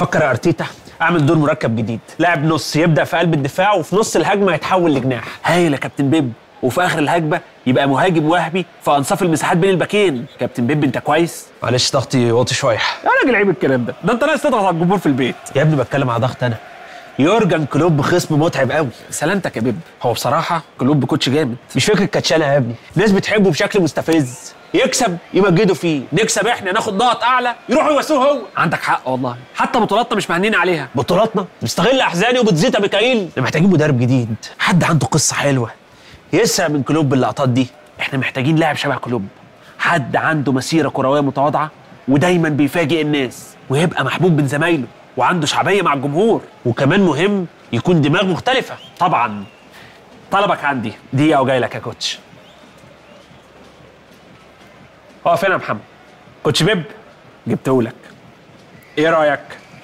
فكر يا ارتيتا اعمل دور مركب جديد لاعب نص يبدا في قلب الدفاع وفي نص الهجمه يتحول لجناح هايل يا كابتن بيب وفي اخر الهجمه يبقى مهاجم وهمي في انصاف المساحات بين الباكين كابتن بيب انت كويس معلش ضغطي واطي شويه يا راجل عيب الكلام ده ده انت ناقص تضغط على الجمهور في البيت يا ابني بتكلم على ضغط انا يورجن كلوب خصم متعب قوي سلامتك يا بيب هو بصراحه كلوب كوتش جامد مش فكره كاتشاله يا ابني ناس بتحبه بشكل مستفز يكسب يمجدوا فيه نكسب احنا ناخد ضغط اعلى يروحوا يواسوه هو عندك حق والله حتى بطولاتنا مش مهنين عليها بطولاتنا بستغل احزاني وبتزيد ميكائيل احنا محتاجين مدرب جديد حد عنده قصه حلوه يسرق من كلوب باللقطات دي احنا محتاجين لاعب شبه كلوب حد عنده مسيره كرويه متواضعه ودايما بيفاجئ الناس ويبقى محبوب من زمايله وعنده شعبيه مع الجمهور وكمان مهم يكون دماغ مختلفه طبعا طلبك عندي دقيقه وجاي لك يا كوتش اقف هنا يا محمد كوتش بيب جبتهولك ايه رايك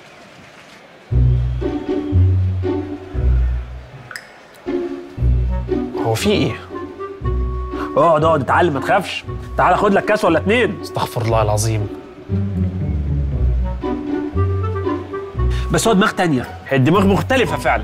هو في ايه اقعد اقعد اتعلم ما تخافش تعالى خد لك كاس ولا اتنين استغفر الله العظيم بس هو دماغ تانية الدماغ مختلفة فعلا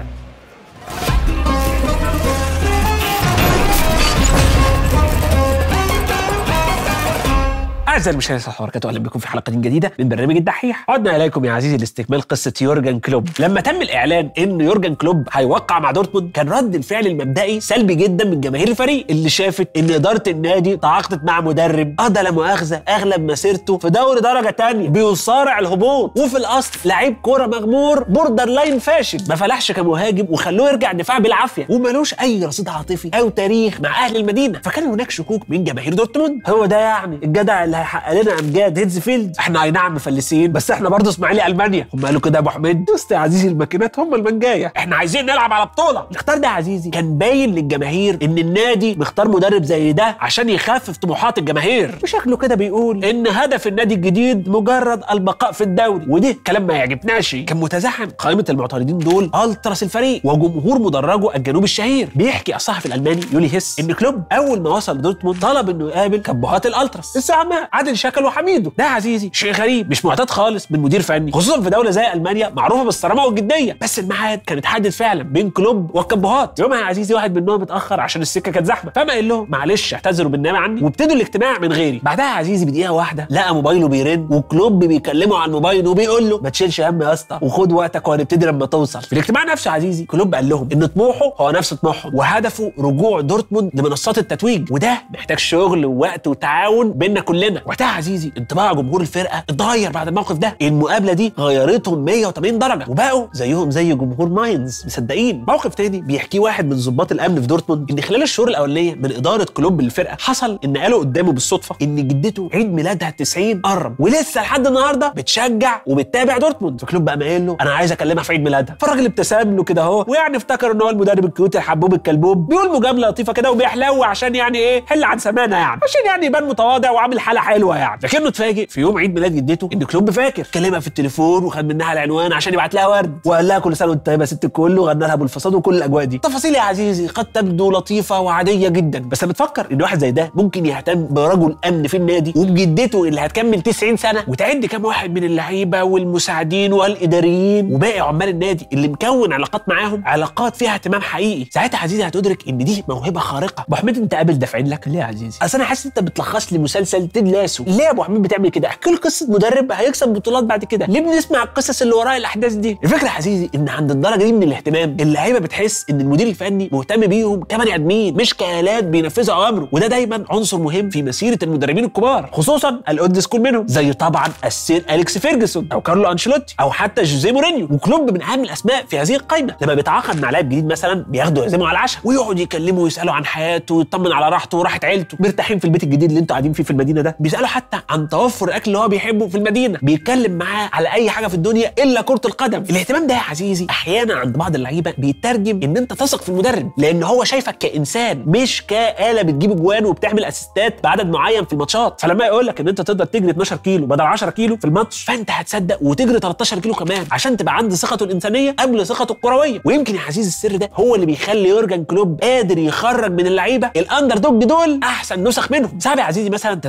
أعزائي المشاهدين السلام عليكم ورحمة أهلا بكم في حلقة جديدة من برنامج الدحيح عدنا إليكم يا عزيزي لاستكمال قصة يورجن كلوب لما تم الإعلان إن يورجن كلوب هيوقع مع دورتموند كان رد الفعل المبدئي سلبي جدا من جماهير الفريق اللي شافت إن إدارة النادي تعاقدت مع مدرب قضى لا مؤاخذة أغلب مسيرته في دوري درجة تانية بيصارع الهبوط وفي الأصل لعيب كورة مغمور بوردر لاين فاشل ما فلحش كمهاجم وخلوه يرجع دفاع بالعافية ومالوش أي رصيد عاطفي أو تاريخ مع أهل المدينة فكان هناك شكوك من جماهير دورتموند هو ده يعني الجدع اللي هيحقق لنا امجاد هيدزفيلد احنا اي نعم مفلسين بس احنا برضه اسماعيلي المانيا هم قالوا كده يا ابو حميد بص يا عزيزي الماكينات هم المنجايه احنا عايزين نلعب على بطوله الاختيار ده يا عزيزي كان باين للجماهير ان النادي مختار مدرب زي ده عشان يخفف طموحات الجماهير وشكله كده بيقول ان هدف النادي الجديد مجرد البقاء في الدوري وده كلام ما يعجبناش كان متزاحم قائمه المعترضين دول التراس الفريق وجمهور مدرجه الجنوب الشهير بيحكي الصحفي الالماني يولي هيس ان كلوب اول ما وصل دورتموند طلب انه يقابل كبهات الالتراس الزعماء عادل شكل وحميدو ده يا عزيزي شيء غريب مش معتاد خالص من مدير فني خصوصا في دوله زي المانيا معروفه بالصرامه والجديه بس الميعاد كان اتحدد فعلا بين كلوب والكبهات يومها يا عزيزي واحد منهم اتاخر عشان السكه كانت زحمه فما قال لهم معلش اعتذروا بالنعمه عني وابتدوا الاجتماع من غيري بعدها يا عزيزي بدقيقه واحده لقى موبايله بيرن وكلوب بيكلمه على الموبايل وبيقول له ما تشيلش هم يا اسطى وخد وقتك وهنبتدي لما توصل في الاجتماع نفسه يا عزيزي كلوب قال لهم ان طموحه هو نفس طموحهم وهدفه رجوع دورتموند لمنصات التتويج وده محتاج شغل ووقت وتعاون بيننا كلنا وقتها يا عزيزي انطباع جمهور الفرقه اتغير بعد الموقف ده المقابله دي غيرتهم 180 درجه وبقوا زيهم زي جمهور ماينز مصدقين موقف تاني بيحكيه واحد من ضباط الامن في دورتموند ان خلال الشهور الاولانيه من اداره كلوب للفرقه حصل ان قالوا قدامه بالصدفه ان جدته عيد ميلادها 90 قرب ولسه لحد النهارده بتشجع وبتتابع دورتموند فكلوب بقى قايل له انا عايز اكلمها في عيد ميلادها فالراجل ابتسم له كده اهو ويعني افتكر ان هو المدرب الكيوت الحبوب الكلبوب بيقول مجامله لطيفه كده وبيحلو عشان يعني ايه حل عن سمانه يعني عشان يعني يبان متواضع وعامل حاله حلوه يعني لكنه اتفاجئ في يوم عيد ميلاد جدته ان كلوب فاكر كلمها في التليفون وخد منها العنوان عشان يبعت لها ورد وقال لها كل سنه وانت طيبه يا ست الكل وغنى لها ابو الفساد وكل الاجواء دي تفاصيل يا عزيزي قد تبدو لطيفه وعاديه جدا بس لما تفكر ان واحد زي ده ممكن يهتم برجل امن في النادي وبجدته اللي هتكمل 90 سنه وتعد كام واحد من اللعيبه والمساعدين والاداريين وباقي عمال النادي اللي مكون علاقات معاهم علاقات فيها اهتمام حقيقي ساعتها يا عزيزي هتدرك ان دي موهبه خارقه ابو حميد انت قابل دافعين لك ليه يا عزيزي اصل انا حاسس انت بتلخص لي مسلسل تيد لاسو ليه يا ابو حميد بتعمل كده احكي له قصه مدرب هيكسب بطولات بعد كده ليه بنسمع القصص اللي وراء الاحداث دي الفكره يا عزيزي ان عند الدرجه دي من الاهتمام اللعيبه بتحس ان المدير الفني مهتم بيهم كبني ادمين مش كآلات بينفذوا اوامره وده دايما عنصر مهم في مسيره المدربين الكبار خصوصا الاولد سكول منهم زي طبعا السير اليكس فيرجسون او كارلو انشيلوتي او حتى جوزيه مورينيو وكلوب من اهم الاسماء في هذه القائمه لما بيتعاقد مع لاعب جديد مثلا بياخدوا يعزموا على العشاء ويقعد يكلموا ويسالوا عن حياته ويطمن على راحته وراحه عيلته مرتاحين في البيت الجديد اللي انتوا قاعدين فيه في المدينه ده بيسالوا حتى عن توفر الاكل اللي هو بيحبه في المدينه بيتكلم معاه على اي حاجه في الدنيا الا كره القدم الاهتمام ده يا عزيزي احيانا عند بعض اللعيبه بيترجم ان انت تثق في المدرب لان هو شايفك كانسان مش كآلة بتجيب اجوان وبتعمل اسيستات بعدد معين في الماتشات فلما يقول لك ان انت تقدر تجري 12 كيلو بدل 10 كيلو في الماتش فانت هتصدق وتجري 13 كيلو كمان عشان تبقى عند ثقته الانسانيه قبل ثقته الكرويه ويمكن يا عزيزي السر ده هو اللي بيخلي يورجن كلوب قادر يخرج من اللعيبه الاندر دوج دول احسن نسخ منهم صعب يا عزيزي مثلا تتخيل لعيب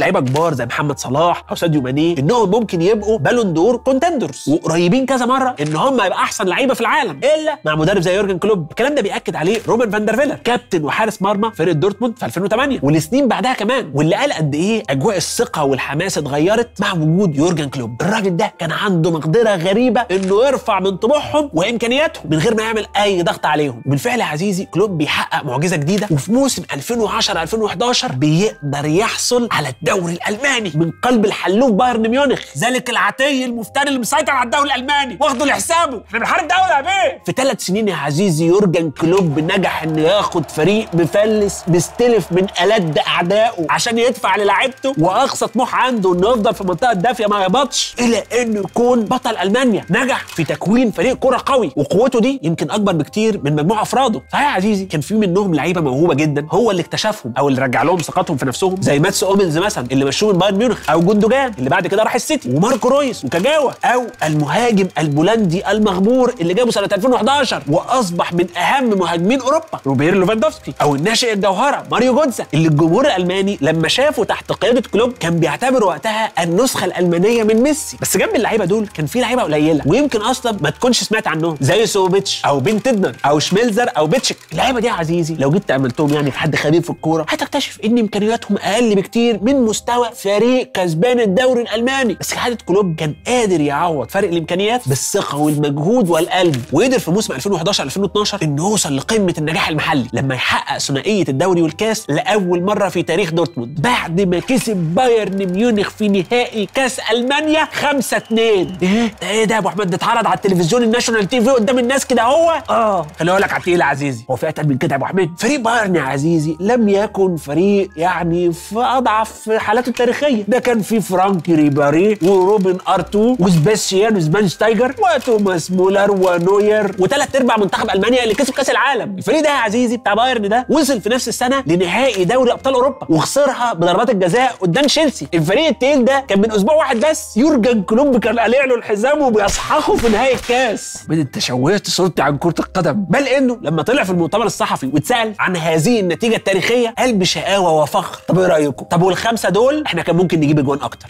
لعيبه كبار زي محمد صلاح او ساديو ماني انهم ممكن يبقوا بالون دور كونتندرز وقريبين كذا مره ان هم يبقى احسن لعيبه في العالم الا مع مدرب زي يورجن كلوب الكلام ده بياكد عليه روبن فاندر فيلر كابتن وحارس مرمى فرقه دورتموند في 2008 والسنين بعدها كمان واللي قال قد ايه اجواء الثقه والحماس اتغيرت مع وجود يورجن كلوب الراجل ده كان عنده مقدره غريبه انه يرفع من طموحهم وامكانياتهم من غير ما يعمل اي ضغط عليهم وبالفعل يا عزيزي كلوب بيحقق معجزه جديده وفي موسم 2010 2011 بيقدر يحصل على الدوري الالماني من قلب الحلوف بايرن ميونخ ذلك العتي المفتري اللي مسيطر على الدوري الالماني واخده لحسابه احنا بنحارب دوله يا بيه في ثلاث سنين يا عزيزي يورجن كلوب نجح انه ياخد فريق مفلس مستلف من الد اعدائه عشان يدفع للاعيبته واقصى طموح عنده انه يفضل في المنطقه الدافيه ما يهبطش الى انه يكون بطل المانيا نجح في تكوين فريق كره قوي وقوته دي يمكن اكبر بكتير من مجموع افراده صحيح يا عزيزي كان في منهم لعيبه موهوبه جدا هو اللي اكتشفهم او اللي رجع لهم ثقتهم في نفسهم زي ماتس اومنز مثلا اللي مشوه من بايرن ميونخ او جوندوجان اللي بعد كده راح السيتي وماركو رويس وكاجاوا او المهاجم البولندي المغمور اللي جابه سنه 2011 واصبح من اهم مهاجمين اوروبا روبير لوفاندوفسكي او الناشئ الجوهره ماريو جوتزا اللي الجمهور الالماني لما شافه تحت قياده كلوب كان بيعتبر وقتها النسخه الالمانيه من ميسي بس جنب اللعيبه دول كان في لعيبه قليله ويمكن اصلا ما تكونش سمعت عنهم زي سوبيتش او بين تدنر او شميلزر او بيتشك اللعيبه دي يا عزيزي لو جيت تاملتهم يعني في حد خبير في الكوره هتكتشف ان امكانياتهم اقل بكتير من مستوى فريق كسبان الدوري الالماني بس كعاده كلوب كان قادر يعوض فرق الامكانيات بالثقه والمجهود والقلب وقدر في موسم 2011 2012 انه يوصل لقمه النجاح المحلي لما يحقق ثنائيه الدوري والكاس لاول مره في تاريخ دورتموند بعد ما كسب بايرن ميونخ في نهائي كاس المانيا 5 2 ايه ده ايه ده يا ابو احمد ده اتعرض على التلفزيون الناشونال تي في قدام الناس كده هو اه خليني اقول لك على التقيل يا عزيزي هو في اتقل من كده يا ابو حميد فريق بايرن يا عزيزي لم يكن فريق يعني في اضعف حالاته التاريخيه ده كان في فرانكي ريباري وروبن ارتو وسباسيان وسبانشتايجر وتوماس مولر ونوير وثلاث ارباع منتخب المانيا اللي كسب كاس العالم الفريق ده يا عزيزي بتاع بايرن ده وصل في نفس السنه لنهائي دوري ابطال اوروبا وخسرها بضربات الجزاء قدام تشيلسي الفريق التقيل ده كان من اسبوع واحد بس يورجن كلوب كان قالع له الحزام وبيصحخه في نهائي الكاس من انت شوهت صورتي عن كره القدم بل انه لما طلع في المؤتمر الصحفي واتسال عن هذه النتيجه التاريخيه قال بشقاوه وفخر طب ايه رايكم طب والخمسه دول احنا كان ممكن نجيب اجوان اكتر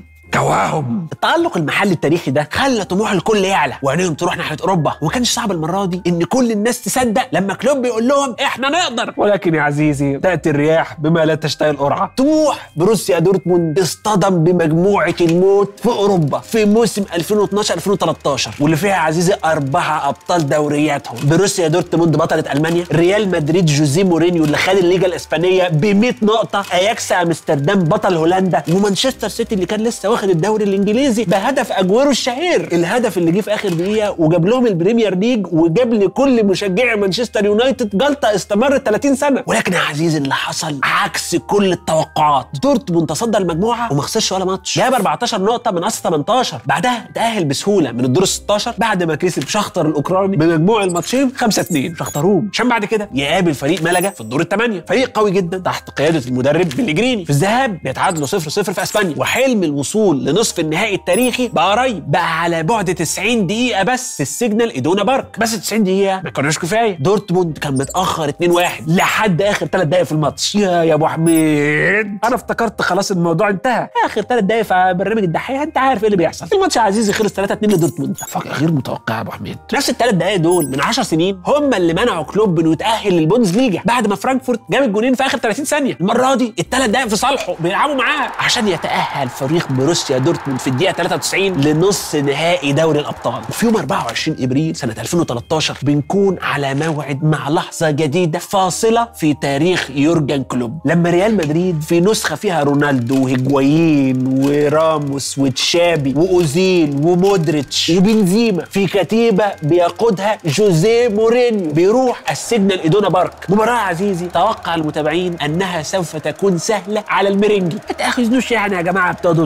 كواهم التألق المحلي التاريخي ده خلى طموح الكل يعلى وعينيهم تروح ناحيه اوروبا وما كانش صعب المره دي ان كل الناس تصدق لما كلوب يقول لهم احنا نقدر ولكن يا عزيزي تاتي الرياح بما لا تشتهي القرعه طموح بروسيا دورتموند اصطدم بمجموعه الموت في اوروبا في موسم 2012 2013 واللي فيها يا عزيزي اربعه ابطال دورياتهم بروسيا دورتموند بطله المانيا ريال مدريد جوزيه مورينيو اللي خد الليجا الاسبانيه ب 100 نقطه اياكس امستردام بطل هولندا ومانشستر سيتي اللي كان لسه واخد الدوري الانجليزي بهدف اجويرو الشهير الهدف اللي جه في اخر دقيقه وجاب لهم البريمير ليج وجاب لكل مشجعي مانشستر يونايتد جلطه استمرت 30 سنه ولكن يا عزيزي اللي حصل عكس كل التوقعات دورتموند تصدى المجموعه وما خسرش ولا ماتش جاب 14 نقطه من اصل 18 بعدها تاهل بسهوله من الدور ال 16 بعد ما كسب شختر الاوكراني بمجموع الماتشين 5 2 شختروم عشان بعد كده يقابل فريق ملجا في الدور الثمانيه فريق قوي جدا تحت قياده المدرب بليجريني في الذهاب بيتعادلوا 0 0 في اسبانيا وحلم الوصول لنصف النهائي التاريخي بقى قريب بقى على بعد 90 دقيقه بس في السيجنال ايدونا بارك بس 90 دقيقه ما كانوش كفايه دورتموند كان متاخر 2 1 لحد اخر 3 دقائق في الماتش يا يا ابو حميد انا افتكرت خلاص الموضوع انتهى اخر 3 دقائق في برنامج الدحيح انت عارف ايه اللي بيحصل الماتش يا عزيزي خلص 3 2 لدورتموند فجاه غير متوقع يا ابو حميد نفس الثلاث دقائق دول من 10 سنين هم اللي منعوا كلوب انه يتاهل للبوندسليجا بعد ما فرانكفورت جاب الجونين في اخر 30 ثانيه المره دي الثلاث دقائق في صالحه بيلعبوا معاه عشان يتاهل فريق بروسيا دورتموند في الدقيقه 93 لنص نهائي دوري الابطال وفي يوم 24 ابريل سنه 2013 بنكون على موعد مع لحظه جديده فاصله في تاريخ يورجن كلوب لما ريال مدريد في نسخه فيها رونالدو وهيجوايين وراموس وتشابي واوزيل ومودريتش وبنزيما في كتيبه بيقودها جوزيه مورينيو بيروح السيجنال ايدونا بارك مباراه عزيزي توقع المتابعين انها سوف تكون سهله على الميرينجي ما تاخذنوش يعني يا جماعه بتوع دورتموند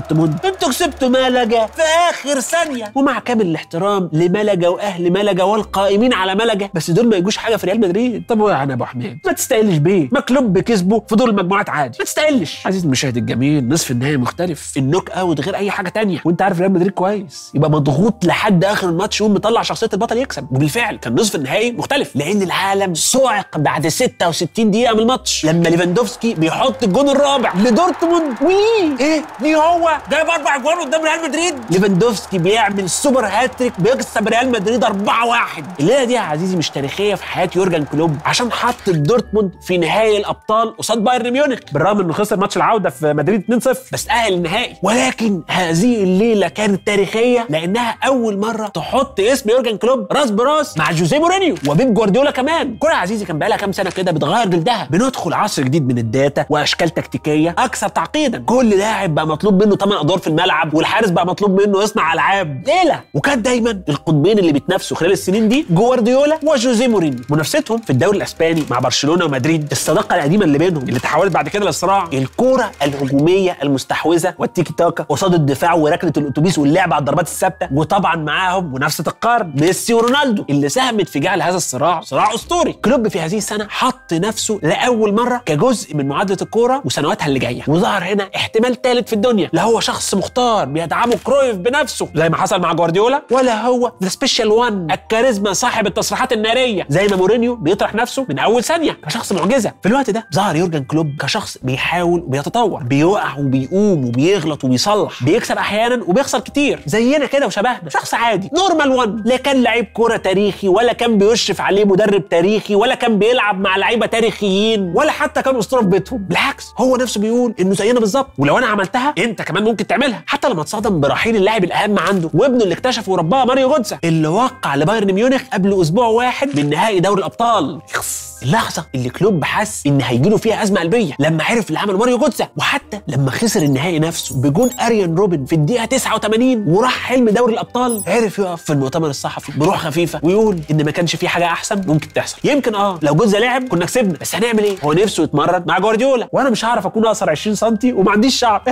انتوا كسبتوا ملجا في اخر ثانيه ومع كامل الاحترام لملجا واهل ملجا والقائمين على ملجا بس دول ما يجوش حاجه في ريال مدريد طب وايه يا ابو حميد ما تستقلش بيه ما كلوب كسبه في دور المجموعات عادي ما تستقلش عزيزي المشاهد الجميل نصف النهائي مختلف النوك اوت غير اي حاجه تانية وانت عارف ريال مدريد كويس يبقى مضغوط لحد اخر الماتش يقوم مطلع شخصيه البطل يكسب وبالفعل كان نصف النهائي مختلف لان العالم صعق بعد 66 دقيقه من الماتش لما ليفاندوفسكي بيحط الجون الرابع لدورتموند وي ايه ليه هو جايب اربع جوان قدام ريال مدريد ليفاندوفسكي بيعمل سوبر هاتريك بيكسب ريال مدريد 4-1 الليله دي يا عزيزي مش تاريخيه في حياه يورجن كلوب عشان حط دورتموند في نهائي الابطال قصاد بايرن ميونخ بالرغم انه خسر ماتش العوده في مدريد 2-0 بس تاهل النهائي ولكن هذه الليله كانت تاريخيه لانها اول مره تحط اسم يورجن كلوب راس براس مع جوزيه مورينيو وبيب جوارديولا كمان كره يا عزيزي كان بقالها كام سنه كده بتغير جلدها بندخل عصر جديد من الداتا واشكال تكتيكيه اكثر تعقيدا كل لاعب بقى مطلوب منه 8 ادوار في الملعب والحارس بقى مطلوب منه يصنع العاب ليله وكان دايما القطبين اللي بيتنافسوا خلال السنين دي جوارديولا وجوزيه مورينيو منافستهم في الدوري الاسباني مع برشلونه ومدريد الصداقه القديمه اللي بينهم اللي تحولت بعد كده للصراع الكوره الهجوميه المستحوذه والتيكي تاكا قصاد الدفاع وركنه الاتوبيس واللعب على الضربات الثابته وطبعا معاهم منافسه القرن ميسي ورونالدو اللي ساهمت في جعل هذا الصراع صراع اسطوري كلوب في هذه السنه حط نفسه لاول مره كجزء من معادله الكوره وسنواتها اللي جايه وظهر هنا احتمال ثالث في الدنيا لا هو شخص مختار بيدعمه كرويف بنفسه زي ما حصل مع جوارديولا ولا هو ذا سبيشال وان الكاريزما صاحب التصريحات الناريه زي ما مورينيو بيطرح نفسه من اول ثانيه كشخص معجزه في الوقت ده ظهر يورجن كلوب كشخص بيحاول وبيتطور بيقع وبيقوم وبيغلط وبيصلح بيكسب احيانا وبيخسر كتير زينا كده وشبهنا شخص عادي نورمال وان لا كان لعيب كوره تاريخي ولا كان بيشرف عليه مدرب تاريخي ولا كان بيلعب مع لعيبه تاريخيين ولا حتى كان اسطوره في بيتهم بالعكس هو نفسه بيقول انه زينا بالظبط ولو انا عملتها انت كمان ممكن تعملها حتى لما اتصدم برحيل اللاعب الاهم عنده وابنه اللي اكتشفه ورباه ماريو جوتزا اللي وقع لبايرن ميونخ قبل اسبوع واحد من نهائي دوري الابطال يخص اللحظه اللي كلوب حس ان هيجيله فيها ازمه قلبيه لما عرف اللي عمل ماريو جوتزا وحتى لما خسر النهائي نفسه بجون اريان روبن في الدقيقه 89 وراح حلم دوري الابطال عرف يقف في المؤتمر الصحفي بروح خفيفه ويقول ان ما كانش في حاجه احسن ممكن تحصل يمكن اه لو جوتزا لعب كنا كسبنا بس هنعمل ايه هو نفسه يتمرن مع جوارديولا وانا مش هعرف اكون اقصر 20 سم وما عنديش شعر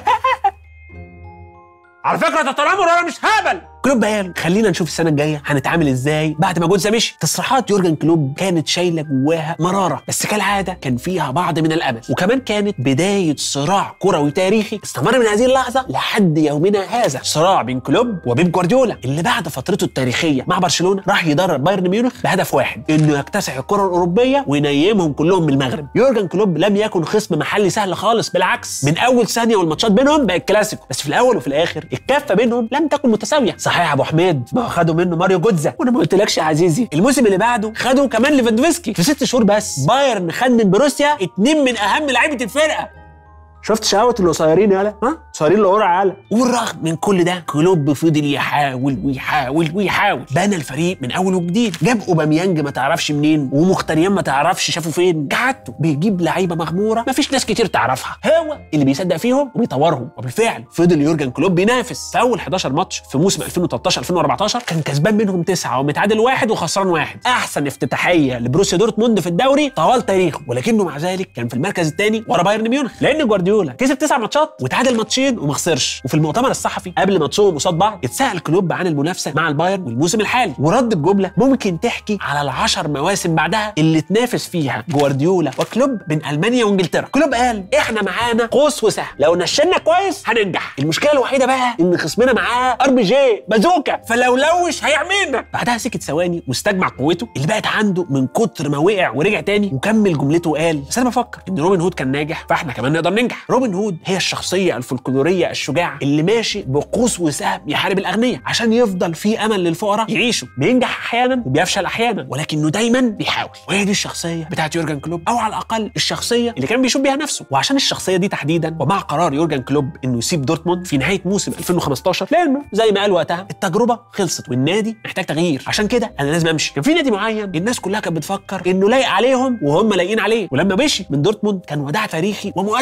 على فكره ده تنمر وانا مش هبل كلوب قال خلينا نشوف السنه الجايه هنتعامل ازاي بعد ما جوتزا مشي تصريحات يورجن كلوب كانت شايله جواها مراره بس كالعاده كان فيها بعض من الامل وكمان كانت بدايه صراع كروي تاريخي استمر من هذه اللحظه لحد يومنا هذا صراع بين كلوب وبيب جوارديولا اللي بعد فترته التاريخيه مع برشلونه راح يدرب بايرن ميونخ بهدف واحد انه يكتسح الكره الاوروبيه وينيمهم كلهم من المغرب يورجن كلوب لم يكن خصم محلي سهل خالص بالعكس من اول ثانيه والماتشات بينهم بقت كلاسيكو بس في الاول وفي الاخر الكفه بينهم لم تكن متساويه صحيح يا ابو حميد ما هو خدوا منه ماريو جوتزا وانا ما قلتلكش يا عزيزي الموسم اللي بعده خدوا كمان ليفاندوفسكي في ست شهور بس بايرن خد من بروسيا اتنين من اهم لعيبه الفرقه شفت شهوة القصيرين يالا ها قصيرين القرع يالا والرغم من كل ده كلوب فضل يحاول ويحاول ويحاول بنى الفريق من اول وجديد جاب اوباميانج ما تعرفش منين ومختاريان ما تعرفش شافوا فين قعدته بيجيب لعيبه مغموره ما فيش ناس كتير تعرفها هو اللي بيصدق فيهم وبيطورهم وبالفعل فضل يورجن كلوب بينافس في اول 11 ماتش في موسم 2013 2014 كان كسبان منهم تسعه ومتعادل واحد وخسران واحد احسن افتتاحيه لبروسيا دورتموند في الدوري طوال تاريخه ولكنه مع ذلك كان في المركز الثاني ورا بايرن ميونخ لان جوارديولا كسب تسع ماتشات وتعادل ماتشين وما خسرش وفي المؤتمر الصحفي قبل ماتشهم قصاد بعض اتسال كلوب عن المنافسه مع البايرن والموسم الحالي ورد بجمله ممكن تحكي على العشر مواسم بعدها اللي تنافس فيها جوارديولا وكلوب بين المانيا وانجلترا كلوب قال احنا معانا قوس وسهم لو نشلنا كويس هننجح المشكله الوحيده بقى ان خصمنا معاه ار بي جي بازوكا فلو لوش هيعملنا بعدها سكت ثواني واستجمع قوته اللي بقت عنده من كتر ما وقع ورجع تاني وكمل جملته وقال بس انا بفكر ان روبن هود كان ناجح فاحنا كمان نقدر ننجح روبن هود هي الشخصيه الفولكلوريه الشجاعه اللي ماشي بقوس وسهم يحارب الاغنياء عشان يفضل في امل للفقراء يعيشوا بينجح احيانا وبيفشل احيانا ولكنه دايما بيحاول وهي دي الشخصيه بتاعت يورجن كلوب او على الاقل الشخصيه اللي كان بيشوف بيها نفسه وعشان الشخصيه دي تحديدا ومع قرار يورجن كلوب انه يسيب دورتموند في نهايه موسم 2015 لانه زي ما قال وقتها التجربه خلصت والنادي محتاج تغيير عشان كده انا لازم امشي كان في نادي معين الناس كلها كانت بتفكر انه لايق عليهم وهم لايقين عليه ولما مشي من دورتموند كان وداع تاريخي ومؤثر بعد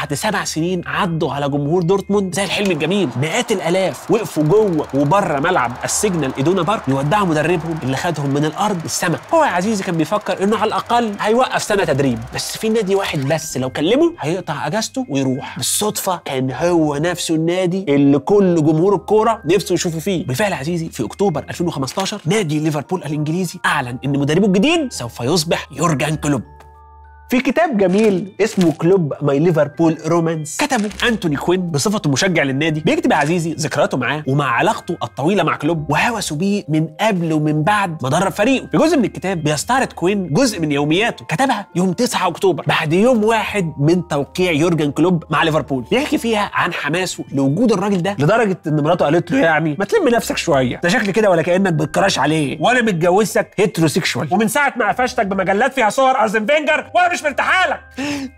بعد سبع سنين عدوا على جمهور دورتموند زي الحلم الجميل مئات الالاف وقفوا جوه وبره ملعب السيجنال ايدونا بارك يودعوا مدربهم اللي خدهم من الارض للسماء هو يا عزيزي كان بيفكر انه على الاقل هيوقف سنه تدريب بس في نادي واحد بس لو كلمه هيقطع اجازته ويروح بالصدفه كان هو نفسه النادي اللي كل جمهور الكوره نفسه يشوفه فيه بالفعل يا عزيزي في اكتوبر 2015 نادي ليفربول الانجليزي اعلن ان مدربه الجديد سوف يصبح يورجن كلوب في كتاب جميل اسمه كلوب ماي ليفربول رومانس كتبه انتوني كوين بصفته مشجع للنادي بيكتب يا عزيزي ذكرياته معاه ومع علاقته الطويله مع كلوب وهوسه بيه من قبل ومن بعد ما درب فريقه في جزء من الكتاب بيستعرض كوين جزء من يومياته كتبها يوم 9 اكتوبر بعد يوم واحد من توقيع يورجن كلوب مع ليفربول بيحكي فيها عن حماسه لوجود الراجل ده لدرجه ان مراته قالت له يعني ما تلم نفسك شويه ده شكل كده ولا كانك بتكراش عليه وانا متجوزك هيتروسيكشوال ومن ساعه ما قفشتك بمجلات فيها صور ارزن فينجر وانا مش مرتاحه لك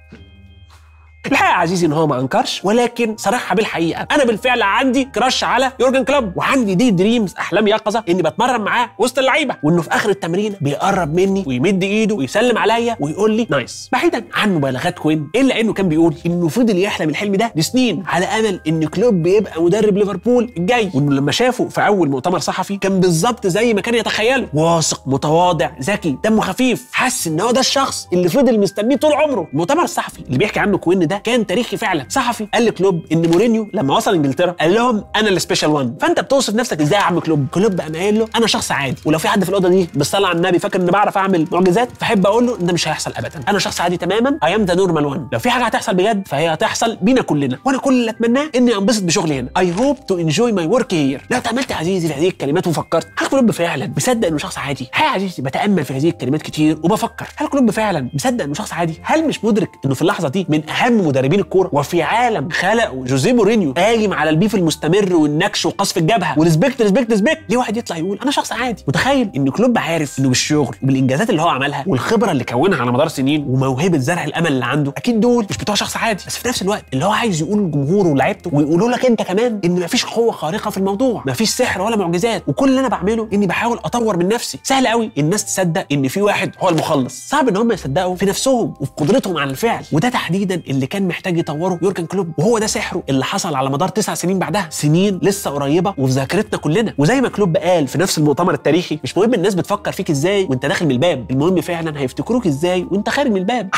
الحقيقه يا عزيزي ان هو ما انكرش ولكن صرحها بالحقيقه انا بالفعل عندي كراش على يورجن كلوب وعندي دي دريمز احلام يقظه اني بتمرن معاه وسط اللعيبه وانه في اخر التمرين بيقرب مني ويمد ايده ويسلم عليا ويقول لي نايس بعيدا عن مبالغات كوين الا انه كان بيقول انه فضل يحلم الحلم ده لسنين على امل ان كلوب يبقى مدرب ليفربول الجاي وانه لما شافه في اول مؤتمر صحفي كان بالظبط زي ما كان يتخيله واثق متواضع ذكي دمه خفيف حس ان هو ده الشخص اللي فضل مستنيه طول عمره المؤتمر الصحفي اللي بيحكي عنه كوين ده كان تاريخي فعلا صحفي قال لكلوب ان مورينيو لما وصل انجلترا قال لهم انا السبيشال وان فانت بتوصف نفسك ازاي يا عم كلوب كلوب قام قايل له انا شخص عادي ولو في حد في الاوضه دي بالصلاه على النبي فاكر اني بعرف اعمل معجزات فاحب اقول له ان ده مش هيحصل ابدا انا شخص عادي تماما اي ام ذا نورمال وان لو في حاجه هتحصل بجد فهي هتحصل بينا كلنا وانا كل اللي اتمناه اني انبسط بشغلي هنا اي هوب تو انجوي ماي ورك هير لو تاملت يا عزيزي في هذه الكلمات وفكرت هل كلوب فعلا مصدق انه شخص عادي هل يا عزيزي بتامل في هذه الكلمات كتير وبفكر هل كلوب فعلا مصدق انه شخص عادي هل مش مدرك انه في اللحظه دي من اهم مدربين الكوره وفي عالم خلقه جوزيه مورينيو قايم على البيف المستمر والنكش وقصف الجبهه وريسبكت ريسبكت ريسبكت ليه واحد يطلع يقول انا شخص عادي متخيل ان كلوب عارف انه بالشغل وبالانجازات اللي هو عملها والخبره اللي كونها على مدار سنين وموهبه زرع الامل اللي عنده اكيد دول مش بتوع شخص عادي بس في نفس الوقت اللي هو عايز يقول لجمهوره ولاعيبته ويقولوا لك انت كمان ان مفيش قوه خارقه في الموضوع مفيش سحر ولا معجزات وكل اللي انا بعمله اني بحاول اطور من نفسي سهل قوي الناس تصدق ان في واحد هو المخلص صعب ان هم يصدقوا في نفسهم وفي قدرتهم على الفعل وده تحديدا اللي كان محتاج يطوره يورجن كلوب وهو ده سحره اللي حصل على مدار تسع سنين بعدها سنين لسه قريبه وفي ذاكرتنا كلنا وزي ما كلوب قال في نفس المؤتمر التاريخي مش مهم الناس بتفكر فيك ازاي وانت داخل من الباب المهم فعلا هيفتكروك ازاي وانت خارج من الباب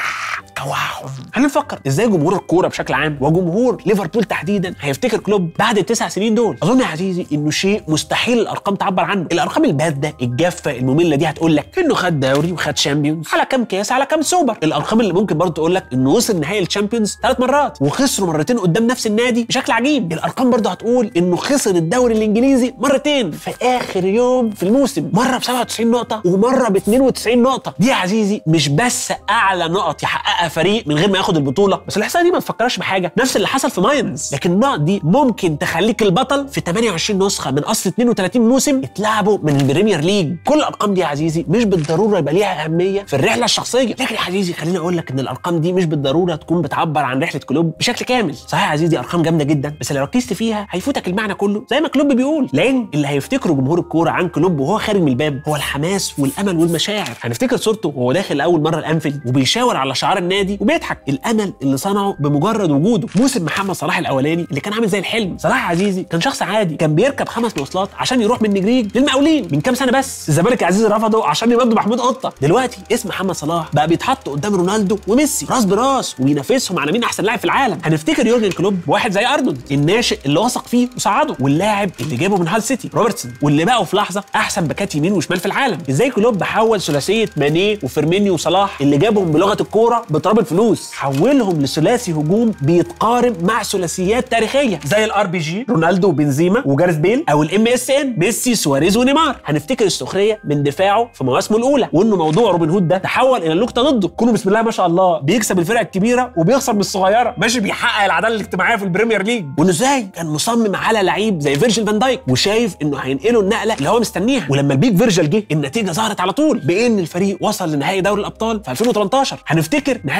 توهم هنفكر ازاي جمهور الكوره بشكل عام وجمهور ليفربول تحديدا هيفتكر كلوب بعد التسع سنين دول اظن يا عزيزي انه شيء مستحيل الارقام تعبر عنه الارقام الباده الجافه الممله دي هتقول لك انه خد دوري وخد شامبيونز على كام كاس على كام سوبر الارقام اللي ممكن برضه تقول لك انه وصل نهائي الشامبيونز ثلاث مرات وخسروا مرتين قدام نفس النادي بشكل عجيب الارقام برضه هتقول انه خسر الدوري الانجليزي مرتين في اخر يوم في الموسم مره ب 97 نقطه ومره ب 92 نقطه دي يا عزيزي مش بس اعلى نقط يحققها فريق من غير ما ياخد البطوله بس الاحصائيه دي ما تفكرش بحاجه نفس اللي حصل في ماينز لكن النقط دي ممكن تخليك البطل في 28 نسخه من اصل 32 موسم اتلعبوا من البريمير ليج كل الارقام دي يا عزيزي مش بالضروره يبقى ليها اهميه في الرحله الشخصيه لكن يا عزيزي خليني اقول لك ان الارقام دي مش بالضروره تكون بتعبر عن رحله كلوب بشكل كامل صحيح يا عزيزي ارقام جامده جدا بس لو ركزت فيها هيفوتك المعنى كله زي ما كلوب بيقول لان اللي هيفتكره جمهور الكوره عن كلوب وهو خارج من الباب هو الحماس والامل والمشاعر هنفتكر صورته وهو داخل اول مره الانفيلد وبيشاور على شعار النادي وبيضحك الامل اللي صنعه بمجرد وجوده موسم محمد صلاح الاولاني اللي كان عامل زي الحلم صلاح عزيزي كان شخص عادي كان بيركب خمس مواصلات عشان يروح من نجريج للمقاولين من كام سنه بس الزمالك يا عزيزي رفضه عشان يمضوا محمود قطه دلوقتي اسم محمد صلاح بقى بيتحط قدام رونالدو وميسي راس براس وبينافسهم على مين احسن لاعب في العالم هنفتكر يورجن كلوب واحد زي ارنولد الناشئ اللي وثق فيه وصعده واللاعب اللي جابه من هال سيتي روبرتسون واللي بقوا في لحظه احسن باكات يمين وشمال في العالم ازاي كلوب حول ثلاثيه ماني وفيرمينيو وصلاح اللي جابهم بلغه الكوره بتراب الفلوس حولهم لثلاثي هجوم بيتقارب مع ثلاثيات تاريخيه زي الار بي جي رونالدو وبنزيما وجارث بيل او الام اس ان ميسي سواريز ونيمار هنفتكر السخريه من دفاعه في مواسمه الاولى وانه موضوع روبن هود ده تحول الى نكته ضده كله بسم الله ما شاء الله بيكسب الفرق الكبيره وبيخسر من الصغيره ماشي بيحقق العداله الاجتماعيه في البريمير ليج وانه ازاي كان مصمم على لعيب زي فيرجيل فان دايك وشايف انه هينقله النقله اللي هو مستنيها ولما البيك فيرجيل جه النتيجه ظهرت على طول بان الفريق وصل لنهائي دوري الابطال في 2018 هنفتكر نهائي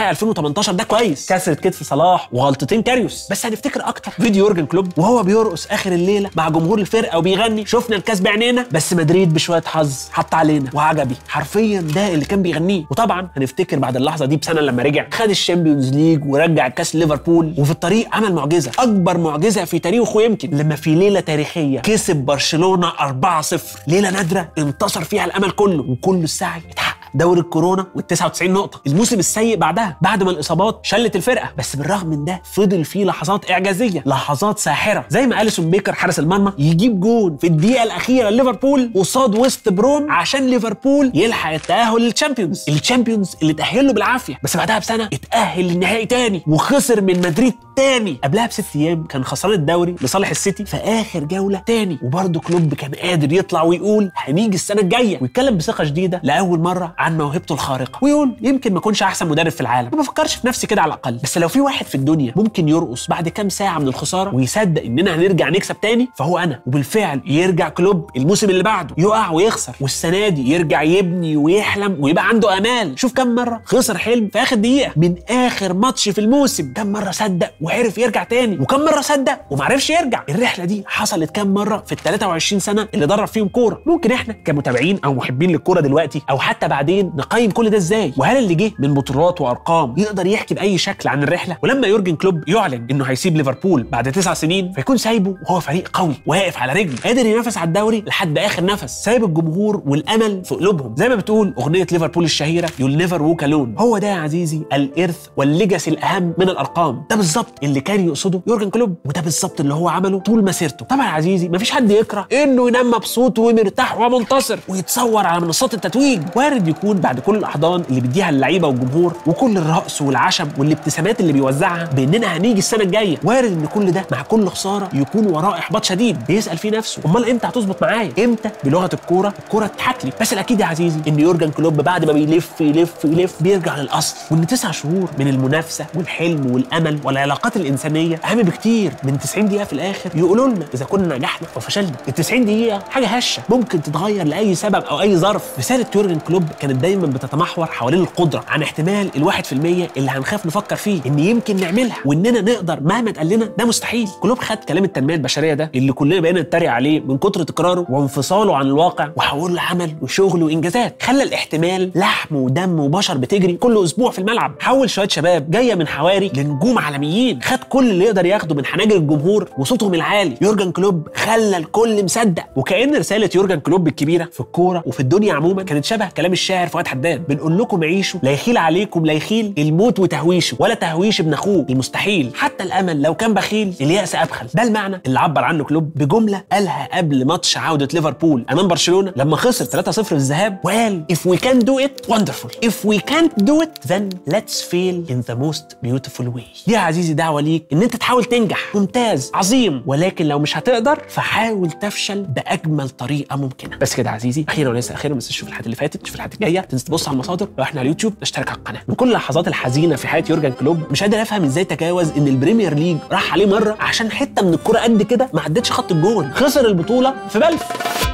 نهائي 2018 ده كويس كسرة كتف صلاح وغلطتين كاريوس بس هنفتكر اكتر فيديو يورجن كلوب وهو بيرقص اخر الليله مع جمهور الفرقه وبيغني شفنا الكاس بعينينا بس مدريد بشويه حظ حط علينا وعجبي حرفيا ده اللي كان بيغنيه وطبعا هنفتكر بعد اللحظه دي بسنه لما رجع خد الشامبيونز ليج ورجع الكاس ليفربول وفي الطريق عمل معجزه اكبر معجزه في تاريخه يمكن لما في ليله تاريخيه كسب برشلونه 4-0 ليله نادره انتصر فيها الامل كله وكل السعي اتحقق دوري الكورونا وال99 نقطه الموسم السيء بعدها بعد ما الاصابات شلت الفرقه بس بالرغم من ده فضل فيه لحظات اعجازيه لحظات ساحره زي ما اليسون بيكر حارس المرمى يجيب جون في الدقيقه الاخيره لليفربول قصاد ويست بروم عشان ليفربول يلحق التاهل للتشامبيونز التشامبيونز اللي تاهل له بالعافيه بس بعدها بسنه اتاهل للنهائي تاني وخسر من مدريد تاني قبلها بست ايام كان خسران الدوري لصالح السيتي في اخر جوله تاني وبرضه كلوب كان قادر يطلع ويقول هنيجي السنه الجايه ويتكلم بثقه شديده لاول مره عن موهبته الخارقه ويقول يمكن ما اكونش احسن مدرب في العالم ما بفكرش في نفسي كده على الاقل بس لو في واحد في الدنيا ممكن يرقص بعد كام ساعه من الخساره ويصدق اننا هنرجع نكسب تاني فهو انا وبالفعل يرجع كلوب الموسم اللي بعده يقع ويخسر والسنه دي يرجع يبني ويحلم ويبقى عنده امال شوف كم مره خسر حلم في اخر دقيقه من اخر ماتش في الموسم كم مره صدق وعرف يرجع تاني وكم مره صدق ومعرفش يرجع الرحله دي حصلت كم مره في ال 23 سنه اللي درب فيهم كوره ممكن احنا كمتابعين او محبين للكوره دلوقتي او حتى بعدين نقيم كل ده ازاي وهل اللي جه من بطولات وارقام يقدر يحكي باي شكل عن الرحله ولما يورجن كلوب يعلن انه هيسيب ليفربول بعد تسع سنين فيكون سايبه وهو فريق قوي واقف على رجله قادر ينافس على الدوري لحد اخر نفس سايب الجمهور والامل في قلوبهم زي ما بتقول اغنيه ليفربول الشهيره يول نيفر ووك الون هو ده يا عزيزي الارث والليجاسي الاهم من الارقام ده بالظبط اللي كان يقصده يورجن كلوب وده بالظبط اللي هو عمله طول مسيرته طبعا يا عزيزي مفيش حد يكره انه ينام مبسوط ومرتاح ومنتصر ويتصور على منصات التتويج وارد يكون بعد كل الاحضان اللي بيديها اللعيبه والجمهور وكل الرقص والعشم والابتسامات اللي بيوزعها باننا هنيجي السنه الجايه وارد ان كل ده مع كل خساره يكون وراه احباط شديد بيسال فيه نفسه امال امتى هتظبط معايا امتى بلغه الكوره الكوره تضحك لي بس الاكيد يا عزيزي ان يورجن كلوب بعد ما بيلف يلف يلف بيرجع للاصل وان تسع شهور من المنافسه والحلم والامل والعلاقات الانسانيه اهم بكتير من 90 دقيقه في الاخر يقولوا لنا اذا كنا نجحنا او فشلنا ال 90 دقيقه حاجه هشه ممكن تتغير لاي سبب او اي ظرف رساله يورجن كلوب كانت دايما بتتمحور حوالين القدره عن احتمال الواحد في المية اللي هنخاف نفكر فيه ان يمكن نعملها واننا نقدر مهما اتقال لنا ده مستحيل كلوب خد كلام التنميه البشريه ده اللي كلنا بقينا نتريق عليه من كتر تكراره وانفصاله عن الواقع وحوله لعمل وشغل وانجازات خلى الاحتمال لحم ودم وبشر بتجري كل اسبوع في الملعب حول شويه شباب جايه من حواري لنجوم عالميين خد كل اللي يقدر ياخده من حناجر الجمهور وصوتهم العالي يورجن كلوب خلى الكل مصدق وكأن رساله يورجن كلوب الكبيره في الكوره وفي الدنيا عموما كانت شبه كلام الشاعر فؤاد حداد بنقول لكم عيشوا لا يخيل عليكم لا يخيل الموت وتهويشه ولا تهويش ابن اخوه المستحيل حتى الامل لو كان بخيل الياس ابخل ده المعنى اللي عبر عنه كلوب بجمله قالها قبل ماتش عوده ليفربول امام برشلونه لما خسر 3-0 في الذهاب وقال if we can do it wonderful if we can't do it then let's fail in the most beautiful way دي يا عزيزي دعوه ليك ان انت تحاول تنجح ممتاز عظيم ولكن لو مش هتقدر فحاول تفشل باجمل طريقه ممكنه بس كده يا عزيزي اخيرا وليس اخيرا بس تشوف الحلقات اللي فاتت تشوف الحلقات الجايه تنسى تبص على المصادر لو احنا على اليوتيوب تشترك على القناه من كل اللحظات الحزينه في حياه يورجن كلوب مش قادر افهم ازاي تجاوز ان البريمير ليج راح عليه مره عشان حته من الكوره قد كده ما عدتش خط الجون خسر البطوله في بلف